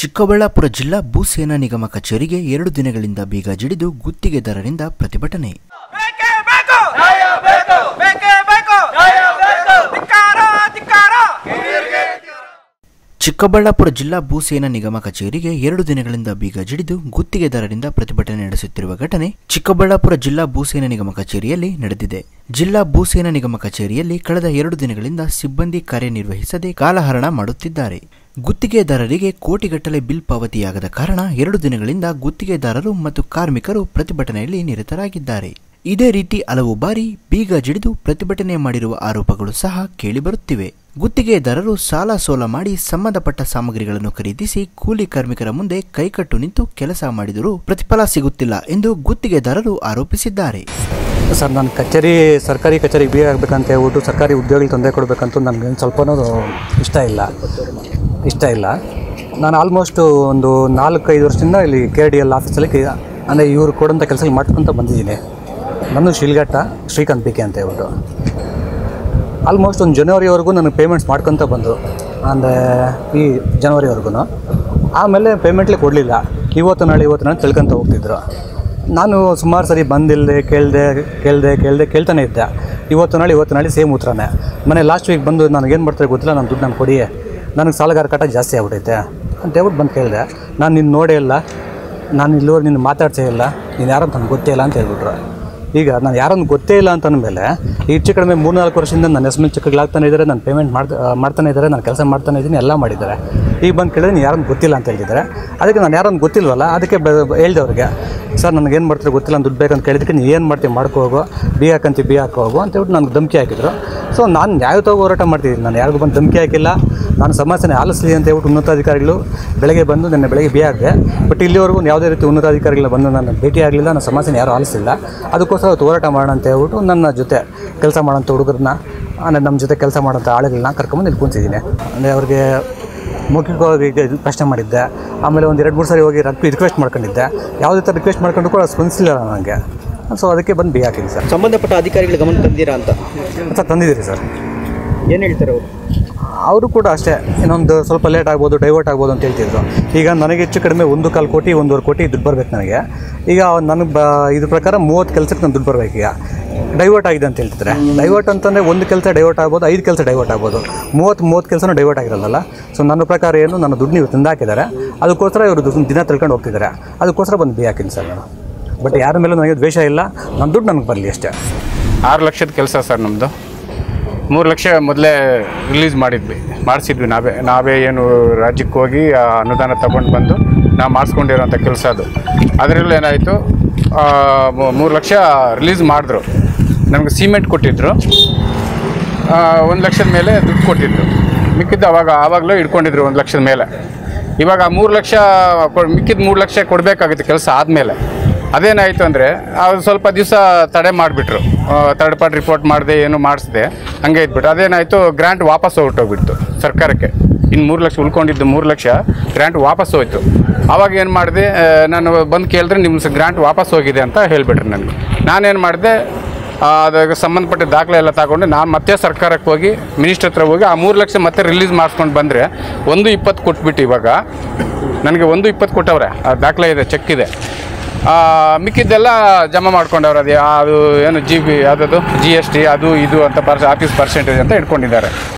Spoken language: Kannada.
ಚಿಕ್ಕಬಳ್ಳಾಪುರ ಜಿಲ್ಲಾ ಭೂಸೇನಾ ನಿಗಮ ಕಚೇರಿಗೆ ಎರಡು ದಿನಗಳಿಂದ ಬೀಗ ಜಿಡಿದು ಗುತ್ತಿಗೆದಾರರಿಂದ ಪ್ರತಿಭಟನೆ ಬೇಕೇ ಬೇಕು ನ್ಯಾಯ ಬೇಕು ಬೇಕೇ ಬೇಕು ನ್ಯಾಯ ಬೇಕು ಧಿಕ್ಕಾರ ಧಿಕ್ಕಾರ ಚಿಕ್ಕಬಳ್ಳಾಪುರ ಜಿಲ್ಲಾ ಭೂಸೇನಾ ನಿಗಮ ಕಚೇರಿಗೆ ಎರಡು ದಿನಗಳಿಂದ ಬೀಗ ಜಿಡಿದು ಗುತ್ತಿಗೆದಾರರಿಂದ ಪ್ರತಿಭಟನೆ ನಡೆಸುತ್ತಿರುವ ಘಟನೆ ಚಿಕ್ಕಬಳ್ಳಾಪುರ ಜಿಲ್ಲಾ ಭೂಸೇನಾ ನಿಗಮ ಕಚೇರಿಯಲ್ಲಿ ನಡೆದಿದೆ ಜಿಲ್ಲಾ ಭೂಸೇನಾ ನಿಗಮ ಕಚೇರಿಯಲ್ಲಿ ಕಳೆದ ಎರಡು ದಿನಗಳಿಂದ ಸಿಬ್ಬಂದಿ ಕಾರ್ಯನಿರ್ವಹಿಸದೆ ಕಾಲಹರಣ ಮಾಡುತ್ತಿದ್ದಾರೆ ಗುತ್ತಿಗೆದಾರರಿಗೆ ಕೋಟಿಗಟ್ಟಲೆ ಬಿಲ್ ಪಾವತಿಯಾಗದ ಕಾರಣ ಎರಡು ದಿನಗಳಿಂದ ಗುತ್ತಿಗೆದಾರರು ಮತ್ತು ಕಾರ್ಮಿಕರು ಪ್ರತಿಭಟನೆಯಲ್ಲಿ ನಿರತರಾಗಿದ್ದಾರೆ ಇದೇ ರೀತಿ ಹಲವು ಬಾರಿ ಬೀಗ ಜಿಡಿದು ಪ್ರತಿಭಟನೆ ಮಾಡಿರುವ ಆರೋಪಗಳು ಸಹ ಕೇಳಿಬರುತ್ತಿವೆ ಗುತ್ತಿಗೆದಾರರು ಸಾಲ ಸೋಲ ಮಾಡಿ ಸಂಬಂಧಪಟ್ಟ ಸಾಮಗ್ರಿಗಳನ್ನು ಖರೀದಿಸಿ ಕೂಲಿ ಕಾರ್ಮಿಕರ ಮುಂದೆ ಕೈಕಟ್ಟು ನಿಂತು ಕೆಲಸ ಮಾಡಿದರೂ ಪ್ರತಿಫಲ ಸಿಗುತ್ತಿಲ್ಲ ಎಂದು ಗುತ್ತಿಗೆದಾರರು ಆರೋಪಿಸಿದ್ದಾರೆ ಸರ್ ನಾನು ಕಚೇರಿ ಸರ್ಕಾರಿ ಕಚೇರಿಗೆ ಬಿ ಆಗಬೇಕಂತ ಹೇಳ್ಬಿಟ್ಟು ಸರ್ಕಾರಿ ಉದ್ಯೋಗಿಗೆ ತೊಂದರೆ ಕೊಡಬೇಕಂತೂ ನನಗೆ ಸ್ವಲ್ಪನೂ ಇಷ್ಟ ಇಲ್ಲ ಇಷ್ಟ ಇಲ್ಲ ನಾನು ಆಲ್ಮೋಸ್ಟ್ ಒಂದು ನಾಲ್ಕೈದು ವರ್ಷದಿಂದ ಇಲ್ಲಿ ಕೆ ಡಿ ಎಲ್ ಆಫೀಸಲ್ಲಿ ಕೆ ಅಂದರೆ ಇವರು ಕೊಡೋಂಥ ಕೆಲಸ ಮಾಡ್ಕೊತ ಬಂದಿದ್ದೀನಿ ನಾನು ಶಿಲ್ಘಟ್ಟ ಶ್ರೀಕಾಂತ್ ಬಿ ಕೆ ಅಂತ ಹೇಳ್ಬಿಟ್ಟು ಆಲ್ಮೋಸ್ಟ್ ಒಂದು ಜನವರಿವರೆಗೂ ನನಗೆ ಪೇಮೆಂಟ್ಸ್ ಮಾಡ್ಕೊತ ಬಂದರು ಅಂದರೆ ಈ ಜನವರಿವರೆಗೂ ಆಮೇಲೆ ಪೇಮೆಂಟ್ಲೇ ಕೊಡಲಿಲ್ಲ ಇವತ್ತು ನಾಳೆ ಇವತ್ತು ನಾಳೆ ತಿಳ್ಕೊತ ಹೋಗ್ತಿದ್ರು ನಾನು ಸುಮಾರು ಸರಿ ಬಂದಿಲ್ಲದೆ ಕೇಳಿದೆ ಕೇಳಿದೆ ಕೇಳಿದೆ ಕೇಳ್ತಾನೆ ಇದ್ದೆ ಇವತ್ತು ನಾಳೆ ಇವತ್ತು ನಾಳೆ ಸೇಮ್ ಉತ್ತರನೇ ಮನೆ ಲಾಸ್ಟ್ ವೀಕ್ ಬಂದು ನನಗೇನು ಮಾಡ್ತಾರೆ ಗೊತ್ತಿಲ್ಲ ನನ್ನ ದುಡ್ಡು ನಾನು ಕೊಡಿ ನನಗೆ ಸಾಲಗಾರ ಕಟ್ಟ ಜಾಸ್ತಿ ಆಗ್ಬಿಟ್ಟೈತೆ ಅಂತ ಹೇಳ್ಬಿಟ್ಟು ಬಂದು ಕೇಳಿದೆ ನಾನು ನಿನ್ನ ನೋಡೇ ಇಲ್ಲ ನಾನು ಇಲ್ಲಿವರೆಗೆ ನಿನ್ನ ಮಾತಾಡ್ಸೇ ಇಲ್ಲ ನೀನು ಯಾರು ಅಂತ ನನಗೆ ಗೊತ್ತೇ ಇಲ್ಲ ಅಂತ ಹೇಳ್ಬಿಟ್ರು ಈಗ ನಾನು ಯಾರನ್ನು ಗೊತ್ತೇ ಇಲ್ಲ ಅಂತ ಅಂದಮೇಲೆ ಹೆಚ್ಚು ಕಡಿಮೆ ಮೂರು ನಾಲ್ಕು ವರ್ಷದಿಂದ ನನ್ನ ಹೆಸರು ಮೇಲೆ ಚೆಕ್ಗಳಾಗ್ತಾನೆ ಇದ್ದಾರೆ ನಾನು ಪೇಮೆಂಟ್ ಮಾಡ್ತಾ ಮಾಡ್ತಾನೆ ಇದ್ದಾರೆ ನಾನು ಕೆಲಸ ಮಾಡ್ತಾನೆ ಇದ್ದೀನಿ ಎಲ್ಲ ಮಾಡಿದ್ದಾರೆ ಈಗ ಬಂದು ಕೇಳಿದ್ರೆ ನೀನು ಯಾರನ್ನು ಗೊತ್ತಿಲ್ಲ ಅಂತ ಹೇಳ್ತಿದ್ದಾರೆ ಅದಕ್ಕೆ ನಾನು ಯಾರನ್ನು ಗೊತ್ತಿಲ್ವಲ್ಲ ಅದಕ್ಕೆ ಬ- ಹೇಳ್ದೆ ಅವ್ರಿಗೆ ಸರ್ ನನಗೆ ಏನು ಮಾಡ್ತಾರೆ ಗೊತ್ತಿಲ್ಲ ನಾನು ದುಡ್ಡು ಬೇಕಂತ ಕೇಳಿದಕ್ಕೆ ನೀನು ಏನು ಮಾಡ್ತೀವಿ ಮಾಡ್ಕೊ ಹೋಗು ಬಿ ಹಾಕಂತೀವಿ ಬಿ ಹಾಕೋ ಹೋಗು ಅಂತ ಹೇಳ್ಬಿಟ್ಟು ನನಗೆ ಧಮಕಿ ಹಾಕಿದ್ರು ಸೊ ನಾನು ನ್ಯಾಯಯುತವಾಗಿ ಹೋರಾಟ ಮಾಡ್ತಿದ್ದೀನಿ ನಾನು ಯಾರಿಗೂ ಬಂದು ಧಮಕಿ ಹಾಕಿಲ್ಲ ನಾನು ಸಮಸ್ಯೆನೇ ಆಲಿಸಲಿ ಅಂತ ಹೇಳ್ಬಿಟ್ಟು ಉನ್ನತಾಧಿಕಾರಿಗಳು ಬೆಳಗ್ಗೆ ಬಂದು ನನ್ನ ಬೆಳಗ್ಗೆ ಬಿ ಹಾಕಿದೆ ಬಟ್ ಇಲ್ಲಿವರೆಗೂ ಯಾವುದೇ ರೀತಿ ಉನ್ನತಾಧಿಕಾರಿಗಳು ಬಂದು ನನ್ನ ಭೇಟಿ ಆಗಲಿಲ್ಲ ನನ್ನ ಸಮಸ್ಯೆನ ಯಾರೂ ಆಲಿಸಿಲ್ಲ ಅದಕ್ಕೋಸ್ಕರ ಅವತ್ತು ಹೋರಾಟ ಮಾಡೋಣ ಅಂತ ಹೇಳ್ಬಿಟ್ಟು ನನ್ನ ಜೊತೆ ಕೆಲಸ ಮಾಡೋಂಥ ಹುಡುಗರನ್ನ ಆಮೇಲೆ ನಮ್ಮ ಜೊತೆ ಕೆಲಸ ಮಾಡೋಂಥ ಆಳುಗಳನ್ನ ಕರ್ಕೊಂಬಂದು ಇಲ್ಲಿ ಕೂತಿದ್ದೀನಿ ಅಂದರೆ ಅವ್ರಿಗೆ ಮೌಖಿಕವಾಗಿ ಇದು ಪ್ರಶ್ನೆ ಮಾಡಿದ್ದೆ ಆಮೇಲೆ ಒಂದು ಎರಡು ಮೂರು ಸಾರಿ ಹೋಗಿ ರಕ್ ರಿಕ್ವೆಸ್ಟ್ ಮಾಡ್ಕೊಂಡಿದ್ದೆ ಯಾವುದೇ ಥರ ರಿಕ್ವೆಸ್ಟ್ ಮಾಡ್ಕೊಂಡು ಕೂಡ ಸ್ಪಂದಿಸಲಿಲ್ಲ ನನಗೆ ಸೊ ಅದಕ್ಕೆ ಬಂದು ಬಿ ಹಾಕಿದ್ದೀನಿ ಸರ್ ಸಂಬಂಧಪಟ್ಟ ಅಧಿಕಾರಿಗಳ ಗಮನ ತಂದಿರಾ ಅಂತ ಸರ್ ತಂದಿದ್ದೀರಿ ಸರ್ ಏನು ಹೇಳ್ತಾರೆ ಅವರು ಅವರು ಕೂಡ ಅಷ್ಟೇ ಇನ್ನೊಂದು ಸ್ವಲ್ಪ ಲೇಟ್ ಆಗ್ಬೋದು ಡೈವರ್ಟ್ ಆಗ್ಬೋದು ಅಂತ ಹೇಳ್ತಿದ್ರು ಈಗ ನನಗೆ ಹೆಚ್ಚು ಕಡಿಮೆ ಒಂದು ಕಾಲು ಕೋಟಿ ಒಂದೂವರೆ ಕೋಟಿ ದುಡ್ಡು ಬರಬೇಕು ನನಗೆ ಈಗ ನನಗೆ ಬ ಇದ್ರ ಪ್ರಕಾರ ಮೂವತ್ತು ಕೆಲಸಕ್ಕೆ ನಾನು ದುಡ್ಡು ಬರಬೇಕು ಈಗ ಡೈವರ್ಟ್ ಆಗಿದೆ ಅಂತ ಹೇಳ್ತಿದ್ರೆ ಡೈವರ್ಟ್ ಅಂತಂದರೆ ಒಂದು ಕೆಲಸ ಡೈವರ್ಟ್ ಆಗ್ಬೋದು ಐದು ಕೆಲಸ ಡೈವರ್ಟ್ ಆಗ್ಬೋದು ಮೂವತ್ತು ಮೂವತ್ತು ಕೆಲಸನೂ ಡೈವರ್ಟ್ ಆಗಿರಲ್ಲ ಸೊ ನನ್ನ ಪ್ರಕಾರ ಏನು ನನ್ನ ದುಡ್ಡು ನೀವು ತಂದಾಕಿದ್ದಾರೆ ಅದಕ್ಕೋಸ್ಕರ ಇವರು ದುಡ್ಡು ದಿನ ತಿಳ್ಕೊಂಡು ಹೋಗ್ತಿದ್ದಾರೆ ಅದಕ್ಕೋಸ್ಕರ ಬಂದು ಬಿ ಹಾಕಿನಿ ಸರ್ ನಾನು ಬಟ್ ಯಾರ ಮೇಲೂ ನನಗೆ ದ್ವೇಷ ಇಲ್ಲ ನನ್ನ ದುಡ್ಡು ನನಗೆ ಬರಲಿ ಅಷ್ಟೇ ಆರು ಲಕ್ಷದ ಕೆಲಸ ಸರ್ ನಮ್ಮದು ಮೂರು ಲಕ್ಷ ಮೊದಲೇ ರಿಲೀಸ್ ಮಾಡಿದ್ವಿ ಮಾಡಿಸಿದ್ವಿ ನಾವೇ ನಾವೇ ಏನು ರಾಜ್ಯಕ್ಕೆ ಹೋಗಿ ಆ ಅನುದಾನ ತಗೊಂಡು ಬಂದು ನಾವು ಮಾಡಿಸ್ಕೊಂಡಿರೋಂಥ ಕೆಲಸ ಅದು ಅದರಲ್ಲಿ ಏನಾಯಿತು ಮೂರು ಲಕ್ಷ ರಿಲೀಸ್ ಮಾಡಿದ್ರು ನಮಗೆ ಸಿಮೆಂಟ್ ಕೊಟ್ಟಿದ್ದರು ಒಂದು ಲಕ್ಷದ ಮೇಲೆ ದುಡ್ಡು ಕೊಟ್ಟಿದ್ರು ಮಿಕ್ಕಿದ್ದು ಅವಾಗ ಆವಾಗಲೂ ಇಟ್ಕೊಂಡಿದ್ರು ಒಂದು ಲಕ್ಷದ ಮೇಲೆ ಇವಾಗ ಮೂರು ಲಕ್ಷ ಕೊ- ಮಿಕ್ಕಿದ ಮೂರು ಲಕ್ಷ ಕೊಡಬೇಕಾಗಿತ್ತು ಕೆಲಸ ಆದಮೇಲೆ ಅದೇನಾಯಿತು ಅಂದರೆ ಅವ್ರು ಸ್ವಲ್ಪ ದಿವಸ ತಡೆ ಮಾಡಿಬಿಟ್ರು ಥರ್ಡ್ ಪಾರ್ಟಿ ರಿಪೋರ್ಟ್ ಮಾಡದೆ ಏನು ಮಾಡಿಸ್ದೆ ಹಂಗೆ ಇದ್ಬಿಟ್ಟು ಅದೇನಾಯಿತು ಗ್ರ್ಯಾಂಟ್ ವಾಪಸ್ ಹೊರಟೋಗ್ಬಿಡ್ತು ಸರ್ಕಾರಕ್ಕೆ ಇನ್ನು ಮೂರು ಲಕ್ಷ ಉಳ್ಕೊಂಡಿದ್ದು ಮೂರು ಲಕ್ಷ ಗ್ರ್ಯಾಂಟ್ ವಾಪಸ್ ಹೋಯ್ತು ಆವಾಗ ಏನು ಮಾಡಿದೆ ನಾನು ಬಂದು ಕೇಳಿದ್ರೆ ನಿಮ್ಮ ಗ್ರ್ಯಾಂಟ್ ವಾಪಸ್ ಹೋಗಿದೆ ಅಂತ ಹೇಳಿಬಿಟ್ರು ನನಗೆ ನಾನೇನು ಮಾಡಿದೆ ಅದಕ್ಕೆ ಸಂಬಂಧಪಟ್ಟ ದಾಖಲೆ ಎಲ್ಲ ತಗೊಂಡು ನಾನು ಮತ್ತೆ ಸರ್ಕಾರಕ್ಕೆ ಹೋಗಿ ಮಿನಿಸ್ಟರ್ ಹತ್ರ ಹೋಗಿ ಆ ಮೂರು ಲಕ್ಷ ಮತ್ತೆ ರಿಲೀಸ್ ಮಾಡಿಸ್ಕೊಂಡು ಬಂದರೆ ಒಂದು ಇಪ್ಪತ್ತು ಕೊಟ್ಬಿಟ್ಟು ಇವಾಗ ನನಗೆ ಒಂದು ಇಪ್ಪತ್ತು ಕೊಟ್ಟವ್ರೆ ಆ ದಾಖಲೆ ಇದೆ ಚೆಕ್ ಇದೆ ಆ, ಮಿಕ್ಕಿದ್ದೆಲ್ಲ ಜಮಾ ಮಾಡ್ಕೊಂಡವ್ರೆ ಅದು ಅದು ಏನು ಜಿ ಬಿ ಯಾವುದದು ಜಿ ಎಸ್ ಟಿ ಅದು ಇದು ಅಂತ ಪರ್ಸ್ ಆಫೀಸ್ ಪರ್ಸೆಂಟೇಜ್ ಅಂತ ಇಟ್ಕೊಂಡಿದ್ದಾರೆ